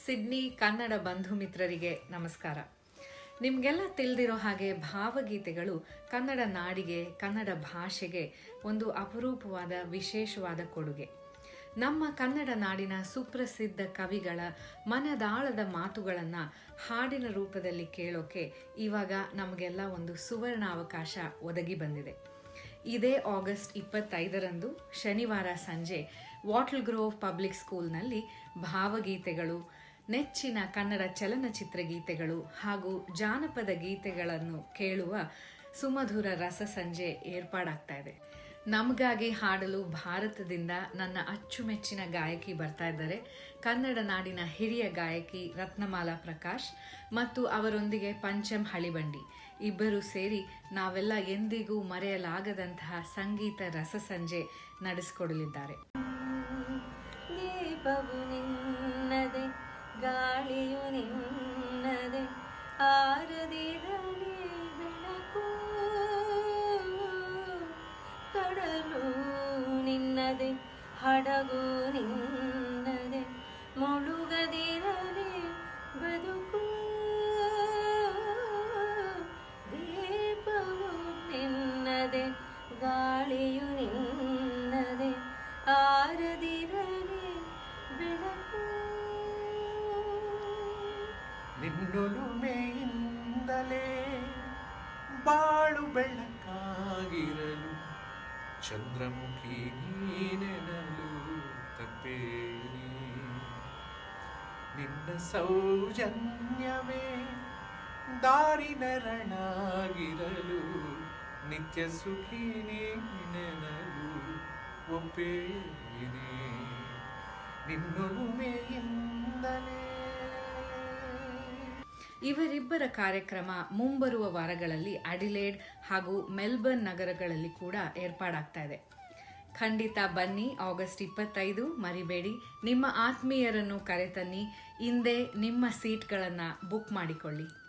Sydney Kannada ಬಂಧು ಮಿತ್ರರಿಗೆ ನಮಸ್ಕಾರ ನಿಮಗೆಲ್ಲ ತಿಳಿದಿರೋ ಹಾಗೆ ಭಾವಗೀತೆಗಳು ಕನ್ನಡ ನಾಡಿಗೆ ಕನ್ನಡ ಭಾಷೆಗೆ ಒಂದು ಅಪರೂಪವಾದ ವಿಶೇಷವಾದ ಕೊಡುಗೆ ನಮ್ಮ ಕನ್ನಡ ನಾಡಿನ ಸುಪ್ರಸಿದ್ಧ ಕವಿಗಳ ಮನದಾಳದ ಮಾತುಗಳನ್ನು ಹಾಡಿನ ರೂಪದಲ್ಲಿ ಕೇಳೋಕೆ ಇವಾಗ ನಮಗೆಲ್ಲ ಒಂದು ಸುವರ್ಣ ಅವಕಾಶ ಒದಗಿ ಬಂದಿದೆ ಇದೇ ಆಗಸ್ಟ್ ಇಪ್ಪತ್ತೈದರಂದು ಶನಿವಾರ ಸಂಜೆ ವಾಟಲ್ ಗ್ರೋವ್ ಪಬ್ಲಿಕ್ ಸ್ಕೂಲ್ನಲ್ಲಿ ಭಾವಗೀತೆಗಳು ನೆಚ್ಚಿನ ಕನ್ನಡ ಚಲನಚಿತ್ರ ಗೀತೆಗಳು ಹಾಗೂ ಜಾನಪದ ಗೀತೆಗಳನ್ನು ಕೇಳುವ ಸುಮಧುರ ರಸ ಸಂಜೆ ಏರ್ಪಾಡಾಗ್ತಾ ಇದೆ ನಮಗಾಗಿ ಹಾಡಲು ಭಾರತದಿಂದ ನನ್ನ ಅಚ್ಚುಮೆಚ್ಚಿನ ಗಾಯಕಿ ಬರ್ತಾ ಇದ್ದಾರೆ ಕನ್ನಡ ನಾಡಿನ ಹಿರಿಯ ಗಾಯಕಿ ರತ್ನಮಾಲಾ ಪ್ರಕಾಶ್ ಮತ್ತು ಅವರೊಂದಿಗೆ ಪಂಚಮ್ ಹಳಿಬಂಡಿ ಇಬ್ಬರು ಸೇರಿ ನಾವೆಲ್ಲ ಎಂದಿಗೂ ಮರೆಯಲಾಗದಂತಹ ಸಂಗೀತ ರಸ ಸಂಜೆ ನಡೆಸಿಕೊಡಲಿದ್ದಾರೆ ದೀಪವು ನಿನ್ನದೆ ಗಾಳಿಯು ನಿನ್ನದೆ ಆರದಿರಲಿ ಬೆಳಕು ಕಡಲು ನಿನ್ನದೆ ಹಡಗು ನಿನ್ನದೆ ಮುಳುಗದಿರಲಿ ಬದುಕು ದೀಪವು ನಿನ್ನದೆ ಗಾಳಿಯು ನಿನ್ನದೆ ಆರದಿರಲಿ ಬೆಳಕು ನಿನ್ನೊಲುಮೆಯಿಂದಲೇ ಬಾಳು ಬೆಳಕಾಗಿರಲು ಚಂದ್ರಮುಖಿ ನೀನೆನಲು ತಪ್ಪೇನೆ ನಿನ್ನ ಸೌಜನ್ಯವೇ ದಾರಿ ನರಣಾಗಿರಲು ನಿತ್ಯ ಸುಖಿ ನೀನೆನಲು ಒಪ್ಪೇನೆ ನಿನ್ನೊಲುಮೆಯಿಂದಲೇ ಇವರಿಬ್ಬರ ಕಾರ್ಯಕ್ರಮ ಮುಂಬರುವ ವಾರಗಳಲ್ಲಿ ಅಡಿಲೇಡ್ ಹಾಗೂ ಮೆಲ್ಬರ್ನ್ ನಗರಗಳಲ್ಲಿ ಕೂಡ ಏರ್ಪಾಡಾಗ್ತಾ ಇದೆ ಖಂಡಿತ ಬನ್ನಿ ಆಗಸ್ಟ್ ಇಪ್ಪತ್ತೈದು ಮರಿಬೇಡಿ ನಿಮ್ಮ ಆತ್ಮೀಯರನ್ನು ಕರೆತನ್ನಿ ಹಿಂದೆ ನಿಮ್ಮ ಸೀಟ್ಗಳನ್ನು ಬುಕ್ ಮಾಡಿಕೊಳ್ಳಿ